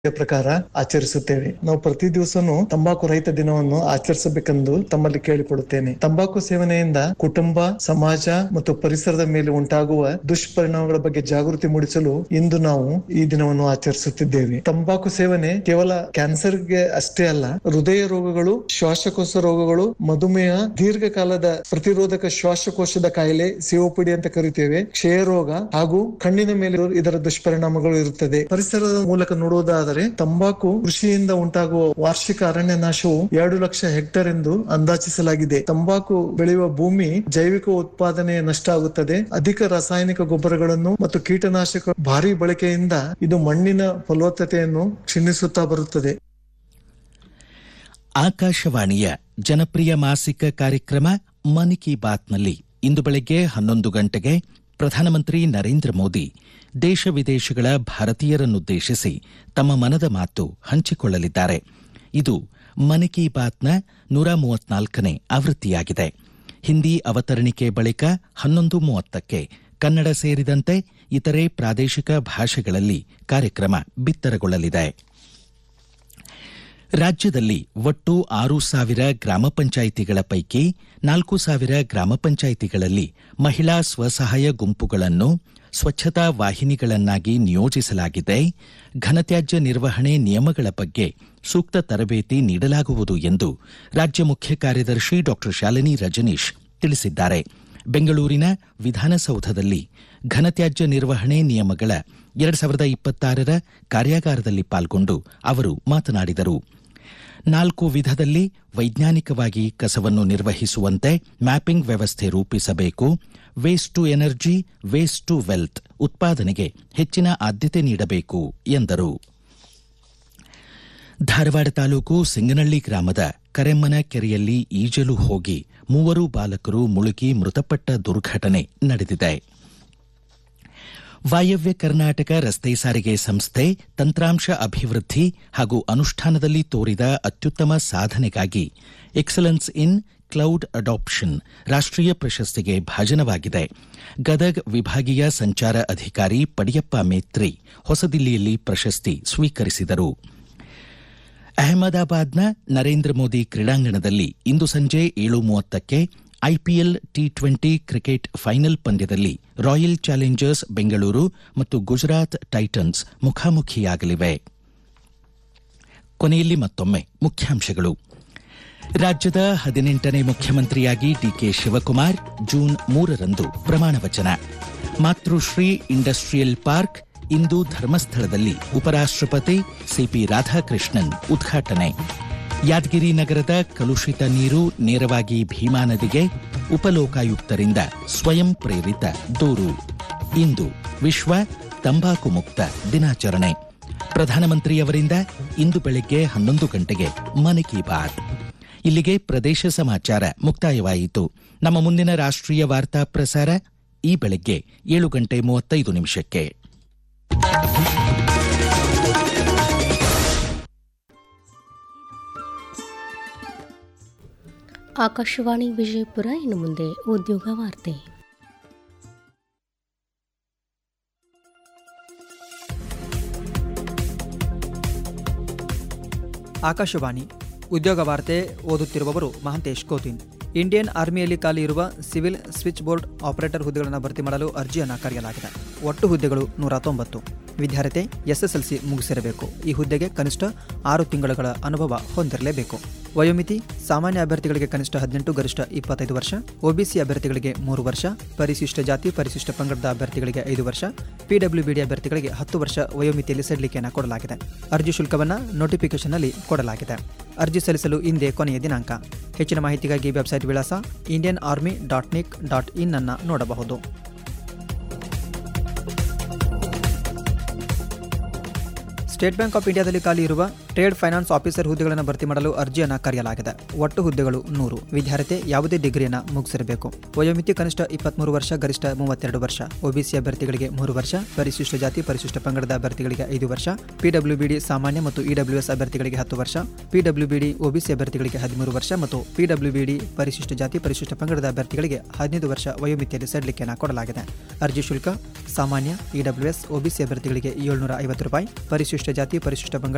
ಪ್ರಕಾರ ಆಚರಿಸುತ್ತೇವೆ ನಾವು ಪ್ರತಿ ದಿವಸನೂ ತಂಬಾಕು ರಹಿತ ದಿನವನ್ನು ಆಚರಿಸಬೇಕೆಂದು ತಮ್ಮಲ್ಲಿ ಕೇಳಿಕೊಡುತ್ತೇನೆ ತಂಬಾಕು ಸೇವನೆಯಿಂದ ಕುಟುಂಬ ಸಮಾಜ ಮತ್ತು ಪರಿಸರದ ಮೇಲೆ ಉಂಟಾಗುವ ದುಷ್ಪರಿಣಾಮಗಳ ಬಗ್ಗೆ ಜಾಗೃತಿ ಮೂಡಿಸಲು ಇಂದು ನಾವು ಈ ದಿನವನ್ನು ಆಚರಿಸುತ್ತಿದ್ದೇವೆ ತಂಬಾಕು ಸೇವನೆ ಕೇವಲ ಕ್ಯಾನ್ಸರ್ಗೆ ಅಷ್ಟೇ ಅಲ್ಲ ಹೃದಯ ರೋಗಗಳು ಶ್ವಾಸಕೋಶ ರೋಗಗಳು ಮಧುಮೇಹ ದೀರ್ಘಕಾಲದ ಪ್ರತಿರೋಧಕ ಶ್ವಾಸಕೋಶದ ಕಾಯಿಲೆ ಸಿಒಪಿಡಿ ಅಂತ ಕರಿತೇವೆ ಕ್ಷಯ ರೋಗ ಹಾಗೂ ಕಣ್ಣಿನ ಮೇಲೆ ಇದರ ದುಷ್ಪರಿಣಾಮಗಳು ಇರುತ್ತದೆ ಪರಿಸರದ ಮೂಲಕ ನೋಡುವುದಾದರೆ ತಂಬಾಕು ಕೃಷಿಯಿಂದ ಉಂಟಾಗುವ ವಾರ್ಷಿಕ ಅರಣ್ಯ ನಾಶವು ಎರಡು ಲಕ್ಷ ಹೆಕ್ಟೇರ್ ಎಂದು ಅಂದಾಜಿಸಲಾಗಿದೆ ತಂಬಾಕು ಬೆಳೆಯುವ ಭೂಮಿ ಜೈವಿಕ ಉತ್ಪಾದನೆ ನಷ್ಟ ಆಗುತ್ತದೆ ಅಧಿಕ ರಾಸಾಯನಿಕ ಗೊಬ್ಬರಗಳನ್ನು ಮತ್ತು ಕೀಟನಾಶಕ ಭಾರಿ ಬಳಕೆಯಿಂದ ಇದು ಮಣ್ಣಿನ ಫಲವತ್ತತೆಯನ್ನು ಕ್ಷೀಣಿಸುತ್ತಾ ಬರುತ್ತದೆ ಆಕಾಶವಾಣಿಯ ಜನಪ್ರಿಯ ಮಾಸಿಕ ಕಾರ್ಯಕ್ರಮ ಮನ್ ಕಿ ಬಾತ್ನಲ್ಲಿ ಇಂದು ಬೆಳಗ್ಗೆ ಹನ್ನೊಂದು ಗಂಟೆಗೆ ಪ್ರಧಾನಮಂತ್ರಿ ನರೇಂದ್ರ ಮೋದಿ ದೇಶ ವಿದೇಶಗಳ ಭಾರತೀಯರನ್ನುದ್ದೇಶಿಸಿ ತಮ್ಮ ಮನದ ಮಾತು ಹಂಚಿಕೊಳ್ಳಲಿದ್ದಾರೆ ಇದು ಮನ್ ಕಿ ಬಾತ್ನ ನೂರ ಮೂವತ್ನಾಲ್ಕನೇ ಆವೃತ್ತಿಯಾಗಿದೆ ಹಿಂದಿ ಅವತರಣಿಕೆ ಬಳಿಕ ಹನ್ನೊಂದು ಮೂವತ್ತಕ್ಕೆ ಕನ್ನಡ ಸೇರಿದಂತೆ ಇತರೆ ಪ್ರಾದೇಶಿಕ ಭಾಷೆಗಳಲ್ಲಿ ಕಾರ್ಯಕ್ರಮ ಬಿತ್ತರಗೊಳ್ಳಲಿದೆ ರಾಜ್ಯದಲ್ಲಿ ಒಟ್ಟು ಆರು ಸಾವಿರ ಗ್ರಾಮ ಪಂಚಾಯಿತಿಗಳ ಪೈಕಿ ನಾಲ್ಕು ಸಾವಿರ ಗ್ರಾಮ ಪಂಚಾಯಿತಿಗಳಲ್ಲಿ ಮಹಿಳಾ ಸ್ವಸಹಾಯ ಗುಂಪುಗಳನ್ನು ಸ್ವಚ್ಛತಾ ವಾಹಿನಿಗಳನ್ನಾಗಿ ನಿಯೋಜಿಸಲಾಗಿದೆ ಘನತ್ಯಾಜ್ಯ ನಿರ್ವಹಣೆ ನಿಯಮಗಳ ಬಗ್ಗೆ ಸೂಕ್ತ ತರಬೇತಿ ನೀಡಲಾಗುವುದು ಎಂದು ರಾಜ್ಯ ಮುಖ್ಯ ಕಾರ್ಯದರ್ಶಿ ಡಾ ಶಾಲಿನಿ ರಜನೀಶ್ ತಿಳಿಸಿದ್ದಾರೆ ಬೆಂಗಳೂರಿನ ವಿಧಾನಸೌಧದಲ್ಲಿ ಘನತ್ಯಾಜ್ಯ ನಿರ್ವಹಣೆ ನಿಯಮಗಳ ಎರಡು ಸಾವಿರದ ಇಪ್ಪತ್ತಾರರ ಕಾರ್ಯಾಗಾರದಲ್ಲಿ ಪಾಲ್ಗೊಂಡು ಅವರು ಮಾತನಾಡಿದರು ನಾಲ್ಕು ವಿಧದಲ್ಲಿ ವೈಜ್ಞಾನಿಕವಾಗಿ ಕಸವನ್ನು ನಿರ್ವಹಿಸುವಂತೆ ಮ್ಯಾಪಿಂಗ್ ವ್ಯವಸ್ಥೆ ರೂಪಿಸಬೇಕು waste to energy waste to wealth ಉತ್ಪಾದನೆಗೆ ಹೆಚ್ಚಿನ ಆದ್ಯತೆ ನೀಡಬೇಕು ಎಂದರು ಧಾರವಾಡ ತಾಲೂಕು ಸಿಂಗನಳ್ಳಿ ಗ್ರಾಮದ ಕರೆಮ್ಮನ ಕೆರೆಯಲ್ಲಿ ಈಜಲು ಹೋಗಿ ಮೂವರು ಬಾಲಕರು ಮುಳುಗಿ ಮೃತಪಟ್ಟ ದುರ್ಘಟನೆ ನಡೆದಿದೆ ವಾಯವ್ಯ ಕರ್ನಾಟಕ ರಸ್ತೆ ಸಾರಿಗೆ ಸಂಸ್ಥೆ ತಂತ್ರಾಂಶ ಅಭಿವೃದ್ಧಿ ಹಾಗೂ ಅನುಷ್ಠಾನದಲ್ಲಿ ತೋರಿದ ಅತ್ಯುತ್ತಮ ಸಾಧನೆಗಾಗಿ ಎಕ್ಸಲೆನ್ಸ್ ಇನ್ ಕ್ಲೌಡ್ ಅಡಾಪ್ಷನ್ ರಾಷ್ಟ್ರೀಯ ಪ್ರಶಸ್ತಿಗೆ ಭಾಜನವಾಗಿದೆ ಗದಗ್ ವಿಭಾಗೀಯ ಸಂಚಾರ ಅಧಿಕಾರಿ ಪಡಿಯಪ್ಪ ಮೇತ್ರಿ ಹೊಸದಿಲ್ಲಿಯಲ್ಲಿ ಪ್ರಶಸ್ತಿ ಸ್ವೀಕರಿಸಿದರು ಅಹಮದಾಬಾದ್ನ ನರೇಂದ್ರ ಮೋದಿ ಕ್ರೀಡಾಂಗಣದಲ್ಲಿ ಇಂದು ಸಂಜೆ ಏಳು ಮೂವತ್ತಕ್ಕೆ IPL T twenty cricket final ಪಂದ್ಯದಲ್ಲಿ ರಾಯಲ್ ಚಾಲೆಂಜರ್ಸ್ ಬೆಂಗಳೂರು ಮತ್ತು ಗುಜರಾತ್ ಟೈಟನ್ಸ್ ಮುಖಾಮುಖಿಯಾಗಲಿವೆ ಕೊನೆಯಲ್ಲಿ ಮತ್ತೊಮ್ಮೆ ಮುಖ್ಯಾಂಶಗಳು ರಾಜ್ಯದ ಹದಿನೆಂಟನೇ ಮುಖ್ಯಮಂತ್ರಿಯಾಗಿ ಡಿಕೆ ಶಿವಕುಮಾರ್ ಜೂನ್ ಮೂರರಂದು ಪ್ರಮಾಣವಚನ ಮಾತೃಶ್ರೀ ಇಂಡಸ್ಟ್ರಿಯಲ್ ಪಾರ್ಕ್ ಇಂದು ಧರ್ಮಸ್ಥಳದಲ್ಲಿ ಉಪರಾಷ್ಟ್ರಪತಿ ಸಿಪಿ ರಾಧಾಕೃಷ್ಣನ್ ಉದ್ಘಾಟನೆ ಯಾದಗಿರಿ ನಗರದ ಕಲುಷಿತ ನೀರು ನೇರವಾಗಿ ಭೀಮಾ ನದಿಗೆ ಉಪಲೋಕಾಯುಕ್ತರಿಂದ ಸ್ವಯಂ ಪ್ರೇರಿತ ದೂರು ಇಂದು ವಿಶ್ವ ತಂಬಾಕು ಮುಕ್ತ ದಿನಾಚರಣೆ ಪ್ರಧಾನಮಂತ್ರಿಯವರಿಂದ ಇಂದು ಬೆಳಗ್ಗೆ ಹನ್ನೊಂದು ಗಂಟೆಗೆ ಮನ್ ಕಿ ಬಾತ್ ಇಲ್ಲಿಗೆ ಪ್ರದೇಶ ಸಮಾಚಾರ ಮುಕ್ತಾಯವಾಯಿತು ನಮ್ಮ ಮುಂದಿನ ರಾಷ್ಟ್ರೀಯ ವಾರ್ತಾ ಪ್ರಸಾರ ಈ ಬೆಳಗ್ಗೆ ಏಳು ಗಂಟೆ ಮೂವತ್ತೈದು ನಿಮಿಷಕ್ಕೆ ಆಕಾಶವಾಣಿ ವಿಜಯಪುರ ಇನ್ನು ಮುಂದೆ ಉದ್ಯೋಗ ವಾರ್ತೆ ಆಕಾಶವಾಣಿ ಉದ್ಯೋಗ ವಾರ್ತೆ ಓದುತ್ತಿರುವವರು ಮಹಂತೇಶ್ ಕೋತಿನ್ ಇಂಡಿಯನ್ ಆರ್ಮಿಯಲ್ಲಿ ಖಾಲಿ ಇರುವ ಸಿವಿಲ್ ಸ್ವಿಚ್ ಬೋರ್ಡ್ ಆಪರೇಟರ್ ಹುದ್ದೆಗಳನ್ನು ಭರ್ತಿ ಮಾಡಲು ಅರ್ಜಿಯನ್ನು ಕರೆಯಲಾಗಿದೆ ಒಟ್ಟು ಹುದ್ದೆಗಳು ನೂರ ತೊಂಬತ್ತು ವಿದ್ಯಾರ್ಥಿ ಎಸ್ಎಸ್ಎಲ್ಸಿ ಮುಗಿಸಿರಬೇಕು ಈ ಹುದ್ದೆಗೆ ಕನಿಷ್ಠ ಆರು ತಿಂಗಳುಗಳ ಅನುಭವ ಹೊಂದಿರಲೇಬೇಕು ವಯೋಮಿತಿ ಸಾಮಾನ್ಯ ಅಭ್ಯರ್ಥಿಗಳಿಗೆ ಕನಿಷ್ಠ ಹದಿನೆಂಟು ಗರಿಷ್ಠ ಇಪ್ಪತ್ತೈದು ವರ್ಷ ಒಬಿಸಿ ಅಭ್ಯರ್ಥಿಗಳಿಗೆ ಮೂರು ವರ್ಷ ಪರಿಶಿಷ್ಟ ಜಾತಿ ಪರಿಶಿಷ್ಟ ಪಂಗಡದ ಅಭ್ಯರ್ಥಿಗಳಿಗೆ ಐದು ವರ್ಷ ಪಿಡಬ್ಲ್ಯೂಬಿಡಿ ಅಭ್ಯರ್ಥಿಗಳಿಗೆ ಹತ್ತು ವರ್ಷ ವಯೋಮಿತಿಯಲ್ಲಿ ಸಡಿಲಿಕೆಯನ್ನು ಕೊಡಲಾಗಿದೆ ಅರ್ಜಿ ಶುಲ್ಕವನ್ನು ನೋಟಿಫಿಕೇಶನ್ನಲ್ಲಿ ಕೊಡಲಾಗಿದೆ ಅರ್ಜಿ ಸಲ್ಲಿಸಲು ಇಂದೇ ಕೊನೆಯ ದಿನಾಂಕ ಹೆಚ್ಚಿನ ಮಾಹಿತಿಗಾಗಿ ವೆಬ್ಸೈಟ್ ವಿಳಾಸ Indian army dot nic dot in ಅನ್ನು ನೋಡಬಹುದು ಸ್ಟೇಟ್ ಬ್ಯಾಂಕ್ ಆಫ್ ಇಂಡಿಯಾದಲ್ಲಿ ಖಾಲಿ ಇರುವ ಟ್ರೇಡ್ ಫೈನಾನ್ಸ್ ಆಫೀಸರ್ ಹುದ್ದೆಗಳನ್ನು ಭರ್ತಿ ಮಾಡಲು ಅರ್ಜಿಯನ್ನು ಕರೆಯಲಾಗಿದೆ ಒಟ್ಟು ಹುದ್ದೆಗಳು ನೂರು ವಿದ್ಯಾರ್ಥಿ ಯಾವುದೇ ಡಿಗ್ರಿಯನ್ನು ಮುಗಿಸಿರಬೇಕು ವಯೋಮಿತಿ ಕನಿಷ್ಠ ಇಪ್ಪತ್ಮೂರು ವರ್ಷ ಗರಿಷ್ಠ ಮೂವತ್ತೆರಡು ವರ್ಷ ಒಬಿಸಿ ಅಭ್ಯರ್ಥಿಗಳಿಗೆ ಮೂರು ವರ್ಷ ಪರಿಶಿಷ್ಟ ಜಾತಿ ಪರಿಶಿಷ್ಟ ಪಂಗಡದ ಅಭ್ಯರ್ಥಿಗಳಿಗೆ ಐದು ವರ್ಷ ಪಿಡಬ್ಲ್ಯೂಬಿಡಿ ಸಾಮಾನ್ಯ ಮತ್ತು ಇಡಬ್ಲ್ಯೂಎಸ್ ಅಭ್ಯರ್ಥಿಗಳಿಗೆ ಹತ್ತು ವರ್ಷ ಪಿಡಬ್ಲ್ಯೂಬಿಡಿ ಒಬಿಸಿ ಅಭ್ಯರ್ಥಿಗಳಿಗೆ ಹದಿಮೂರು ವರ್ಷ ಮತ್ತು ಪಿಡಬ್ಲ್ಯೂಬಿಡಿ ಪರಿಶಿಷ್ಟ ಜಾತಿ ಪರಿಶಿಷ್ಟ ಪಂಗಡದ ಅಭ್ಯರ್ಥಿಗಳಿಗೆ ಹದಿನೈದು ವರ್ಷ ವಯೋಮಿತಿಯಲ್ಲಿ ಸಡಿಲಿಕೆಯನ್ನು ಕೊಡಲಾಗಿದೆ ಅರ್ಜಿ ಶುಲ್ಕ ಸಾಮಾನ್ಯ ಇಡಬ್ಲ್ಯೂಎಸ್ ಒಬಿಸಿ ಅಭ್ಯರ್ಥಿಗಳಿಗೆ ಏಳ್ನೂರ ಐವತ್ತು ರೂಪಾಯಿ ಪರಿಶಿಷ್ಟ ಜಾತಿ ಪರಿಶಿಷ್ಟ ಪಂಗಡ